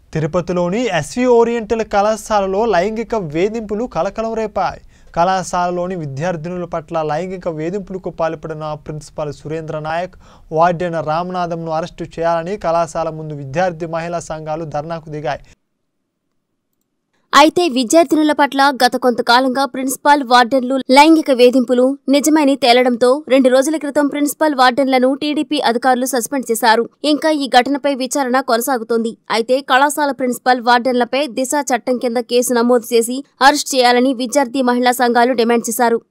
తిరుపతిలోని SV oriental కళాశాలలో లైంగిక వేధింపులు కలకలం రేపాయి కళాశాలలోని విద్యార్థినుల పట్ల లైంగిక వేధింపులకు పాల్పడిన ప్రిన్సిపాల్ సురేంద్ర నాయక్ వార్డెన్ రామనాథంను అరెస్టు చేయాలని కళాశాల ముందు విద్యార్థి మహిళా సంఘాలు ధర్నాకు దిగాయి అయితే విద్యార్థినుల పట్ల గత కొంతకాలంగా ప్రిన్సిపాల్ వార్డెన్లు లైంగిక వేధింపులు నిజమని తేలడంతో రెండు రోజుల క్రితం ప్రిన్సిపాల్ వార్డెన్లను టీడీపీ అధికారులు సస్పెండ్ చేశారు ఇంకా ఈ ఘటనపై విచారణ కొనసాగుతోంది అయితే కళాశాల ప్రిన్సిపాల్ వార్డెన్లపై దిశ చట్టం కింద కేసు నమోదు చేసి అరెస్ట్ చేయాలని విద్యార్థి మహిళా సంఘాలు డిమాండ్ చేశారు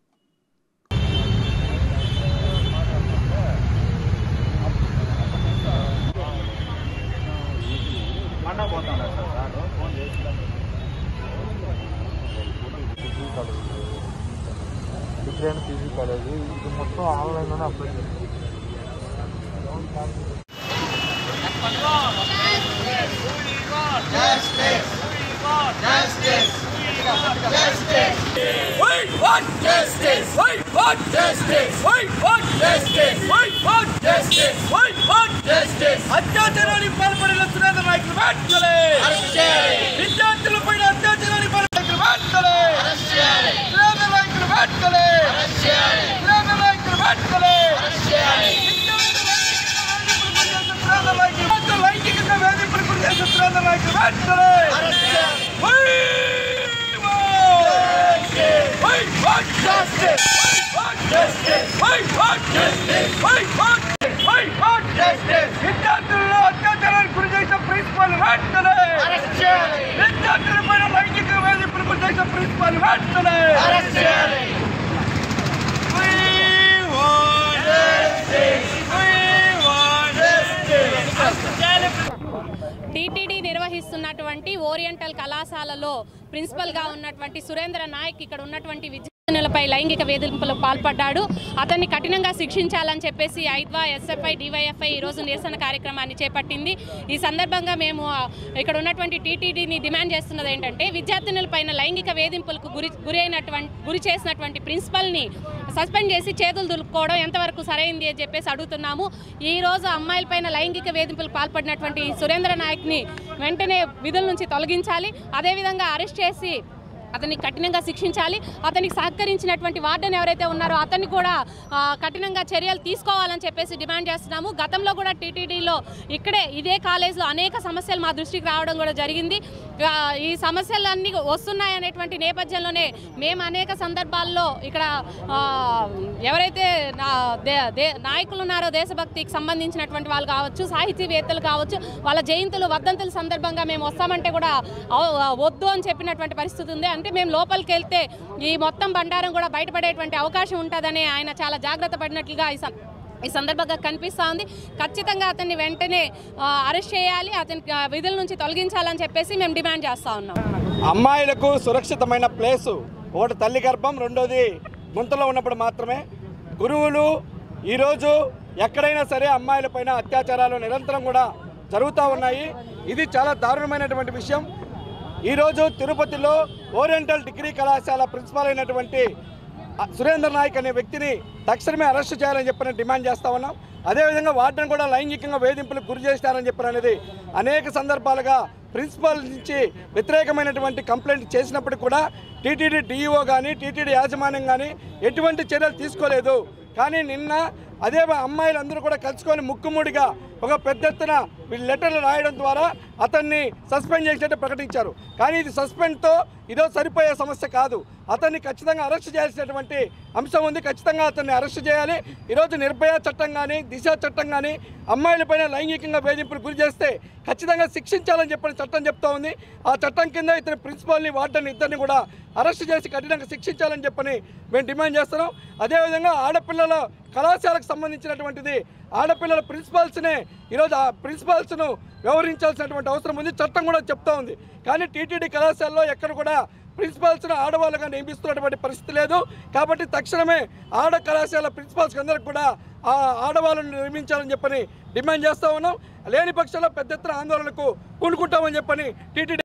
డిగ్రీ అండ్ పీజీ కాలేజ్ ఇది మొత్తం ఆన్లైన్లోనే అప్లై చేస్తాం We want justice. We want justice. We want justice. We want justice. We want justice. అత్యాచారానికి పాల్పడిన సురేంద్ర నాయకులు వెంటనే విద్యార్థులపై అత్యాచారానికి పాల్పడిన వెంటనే సురేంద్ర నాయకులు వెంటనే సురేంద్ర నాయకులు వెంటనే విద్యార్థుల లైంగిక వేధింపులకు చేసిన సురేంద్ర నాయకులు వెంటనే We want justice! We want justice! We want justice! We want justice! We want justice! విద్యార్థుల్లో అత్యాచారానికి గురి చేసిన ప్రిన్సిపల్ వెంటనే విద్యార్థులపైన లైంగిక వేధింపులకు గురి చేసిన ప్రిన్సిపల్ వెంటనే We want justice! We want justice! TTD నిర్వహిస్తున్నటువంటి ఓరియంటల్ కళాశాలలో ప్రిన్సిపల్గా ఉన్నటువంటి సురేంద్ర నాయక్ ఇక్కడ ఉన్నటువంటి విద్యార్థినులపై లైంగిక వేధింపులకు పాల్పడ్డాడు అతన్ని కఠినంగా శిక్షించాలని చెప్పేసి ఐద్వా ఎస్ఎఫ్ఐ డివైఎఫ్ఐ ఈరోజు నిరసన కార్యక్రమాన్ని చేపట్టింది ఈ సందర్భంగా మేము ఆ, ఇక్కడ ఉన్నటువంటి టీటీడీని డిమాండ్ చేస్తున్నది ఏంటంటే విద్యార్థినులపైన లైంగిక వేధింపులకు గురి గురి అయినటువంటి గురి చేసినటువంటి ప్రిన్సిపల్ని సస్పెండ్ చేసి చేతులు దులుపుకోవడం ఎంతవరకు సరైంది అని చెప్పేసి అడుగుతున్నాము ఈ రోజు అమ్మాయిలపైన లైంగిక వేధింపులకు పాల్పడినటువంటి సురేంద్ర నాయక్ని వెంటనే విధుల నుంచి తొలగించాలి అదేవిధంగా అరెస్ట్ చేసి అతన్ని కఠినంగా శిక్షించాలి అతనికి సహకరించినటువంటి వార్డెన్ ఎవరైతే ఉన్నారో అతన్ని కూడా ఆ, కఠినంగా చర్యలు తీసుకోవాలని చెప్పేసి డిమాండ్ చేస్తున్నాము గతంలో కూడా టీటీడీలో ఇక్కడే ఇదే కాలేజీలో అనేక సమస్యలు మా దృష్టికి రావడం కూడా జరిగింది ఆ, ఈ సమస్యలన్నీ వస్తున్నాయనేటువంటి నేపథ్యంలోనే మేము అనేక సందర్భాల్లో ఇక్కడ ఆ, ఎవరైతే నా దే- దే- నాయకులు ఉన్నారో దేశభక్తికి సంబంధించినటువంటి వాళ్ళు కావచ్చు సాహితీవేత్తలు కావచ్చు వాళ్ళ జయంతులు వర్ధంతుల సందర్భంగా మేము వస్తామంటే కూడా అవ- వద్దు అని చెప్పినటువంటి పరిస్థితి ఉంది అంటే మేము లోపలికి వెళ్తే ఈ మొత్తం బండారం కూడా బయటపడేటువంటి అవకాశం ఉంటుందని ఆయన చాలా జాగ్రత్త పడినట్లుగా ఈ సం- ఈ సందర్భంగా కనిపిస్తూ ఉంది ఖచ్చితంగా అతన్ని వెంటనే ఆ, అరెస్ట్ చేయాలి అతని ఆ, విధుల నుంచి తొలగించాలని చెప్పేసి మేము డిమాండ్ చేస్తూ ఉన్నాం అమ్మాయిలకు సురక్షితమైన ప్లేసు ఒకటి తల్లి గర్భం రెండోది గుంతలో ఉన్నప్పుడు మాత్రమే గురువులు ఈరోజు ఎక్కడైనా సరే అమ్మాయిలపైన అత్యాచారాలు నిరంతరం కూడా జరుగుతూ ఉన్నాయి ఇది చాలా దారుణమైనటువంటి విషయం ఈరోజు తిరుపతిలో ఓరియంటల్ డిగ్రీ కళాశాల ప్రిన్సిపాల్ అయినటువంటి ఆ, సురేందర్ నాయక్ అనే వ్యక్తిని తక్షణమే అరెస్ట్ చేయాలని చెప్పిన డిమాండ్ చేస్తా ఉన్నాం అదేవిధంగా వార్డెన్ కూడా లైంగికంగా వేధింపులకు గురి చేస్తారని చెప్పిన అనేది అనేక సందర్భాలుగా ప్రిన్సిపాల్ నుంచి వ్యతిరేకమైనటువంటి కంప్లైంట్ చేసినప్పటికీ కూడా టీటీడీ డిఈఓ కానీ టీటీడీ యాజమాన్యం కానీ ఎటువంటి చర్యలు తీసుకోలేదు కానీ నిన్న అదే అమ్మాయిలందరూ కూడా కలుసుకొని ముక్కుముడిగా ఒక పెద్ద ఎత్తున వీళ్ళు లెటర్లు రాయడం ద్వారా అతన్ని సస్పెండ్ చేసినట్టు ప్రకటించారు కానీ ఇది సస్పెండ్తో ఇదో సరిపోయే సమస్య కాదు అతన్ని ఖచ్చితంగా అరెస్ట్ చేయాల్సినటువంటి అంశం ఉంది ఖచ్చితంగా అతన్ని అరెస్ట్ చేయాలి ఈరోజు నిర్భయ చట్టం కానీ దిశ చట్టం కానీ అమ్మాయిలపైన లైంగికంగా వేధింపులు గురి చేస్తే ఖచ్చితంగా శిక్షించాలని చెప్పిన చట్టం చెప్తా ఉంది ఆ చట్టం కింద ఇతని ప్రిన్సిపాల్ని వార్డెన్ ఇద్దరిని కూడా అరెస్ట్ చేసి కఠినంగా శిక్షించాలని చెప్పని మేము డిమాండ్ చేస్తున్నాం అదేవిధంగా ఆడపిల్లల కళాశాలకు సంబంధించినటువంటిది ఆడపిల్లల ప్రిన్సిపాల్స్నే ఈరోజు ఆ ప్రిన్సిపాల్స్ను వ్యవహరించాల్సినటువంటి అవసరం ఉంది చట్టం కూడా చెప్తా ఉంది కానీ టీటీడీ కళాశాలలో ఎక్కడ కూడా ప్రిన్సిపాల్స్ను ఆడవాళ్ళుగా నియమిస్తున్నటువంటి పరిస్థితి లేదు కాబట్టి తక్షణమే ఆడ కళాశాల ప్రిన్సిపాల్స్ అందరికి కూడా ఆ ఆడవాళ్ళను నిర్మించాలని చెప్పని డిమాండ్ చేస్తా ఉన్నాం లేని పక్షంలో పెద్ద ఎత్తున ఆందోళనకు పూనుకుంటామని చెప్పని టీటీడీ